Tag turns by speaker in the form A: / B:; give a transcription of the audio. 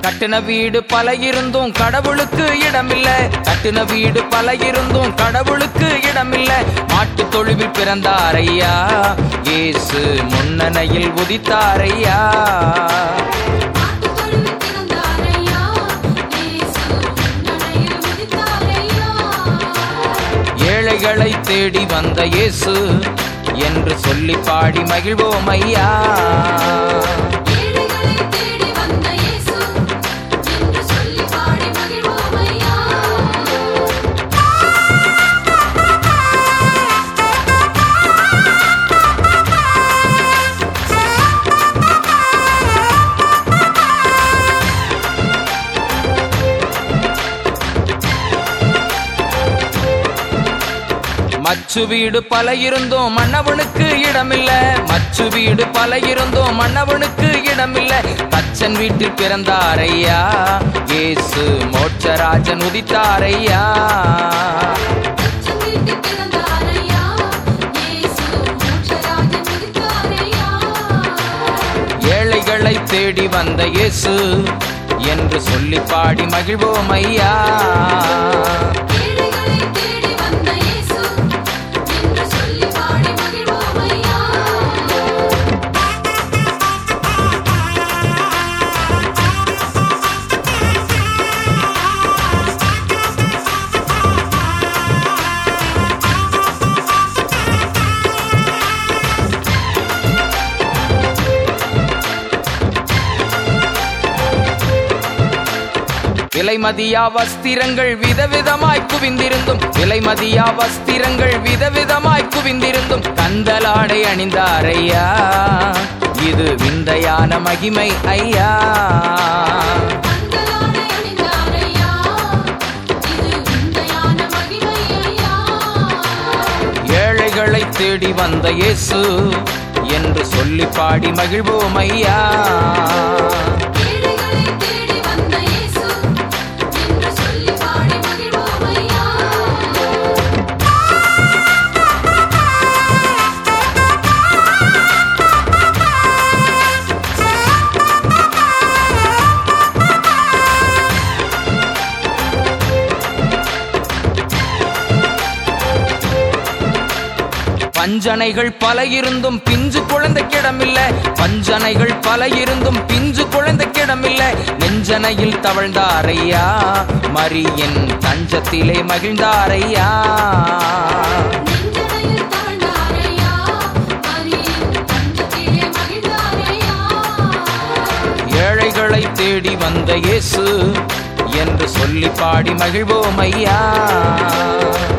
A: கட்டின வீடு பல இருந்தும் கடவுளுக்கு இடமில்ல கட்டின வீடு பல இருந்தும் கடவுளுக்கு இடமில்ல மாட்டு தொழுவில் பிறந்தாரையா இயேசு முன்னணையில் உதித்தாரையா
B: மாட்டுத்தொழுவில் பிறந்தாரையா, இயேசு முன்னணையில் உதித்தாரையா.
A: ஏழைகளை தேடி வந்த இயேசு என்று சொல்லி பாடி மகிழ்வோம் ஐயா
B: ஏழைகளை தேடி வந்த இயேசு என்று சொல்லி பாடி மகிழ்வோம் ஐயா.
A: மச்சு வீடு பல இருந்தோம் மன்னவனுக்கு இடமில்ல மச்சு வீடு பல இருந்தோம் மன்னவனுக்கு இடமில்ல தச்சன் வீட்டில் பிறந்தாரையா இயேசு மோட்சராஜன் உதித்தாரையா
B: தச்சன் வீட்டில் பிறந்தாரையா, இயேசு மோட்சராஜன் உதித்தாரையா.
A: ஏழைகளை தேடி வந்த இயேசு என்று சொல்லி பாடி மகிழ்வோம் ஐயா
B: ஏழைகளை தேடி வந்த இயேசு என்று சொல்லி பாடி மகிழ்வோம் ஐயா.
A: விலைமதியா வஸ்திரங்கள் விதவிதமாய் குவிந்திருந்தும் விலைமதியா வஸ்திரங்கள் விதவிதமாய் குவிந்திருந்தும் கந்தலாடை அணிந்தாரையா இது விந்தையான மகிமை ஐயா
B: கண்களாடை அணிந்தாரையா, இது விந்தையான மகிமை ஐயா.
A: ஏழைகளை தேடி வந்த இயேசு என்று சொல்லி பாடி மகிழ்வோம் ஐயா
B: ஏழைகளை தேடி வந்த இயேசு என்று சொல்லி பாடி மகிழ்வோம் ஐயா.
A: பஞ்சனைகள் பல இருந்தும் பிஞ்சு குழந்தைக்கிடமில்ல பஞ்சனைகள் பல இருந்தும் பிஞ்சு குழந்தைக்கிடமில்ல நெஞ்சனையில் தவழ்ந்தாரையா மரியின் தஞ்சத்திலே மகிழ்ந்தாரையா
B: நெஞ்சனையில் தவழ்ந்தாரையா, மரியின் தஞ்சத்திலே மகிழ்ந்தாரையா.
A: ஏழைகளை தேடி வந்த இயேசு என்று சொல்லி பாடி மகிழ்வோம் ஐயா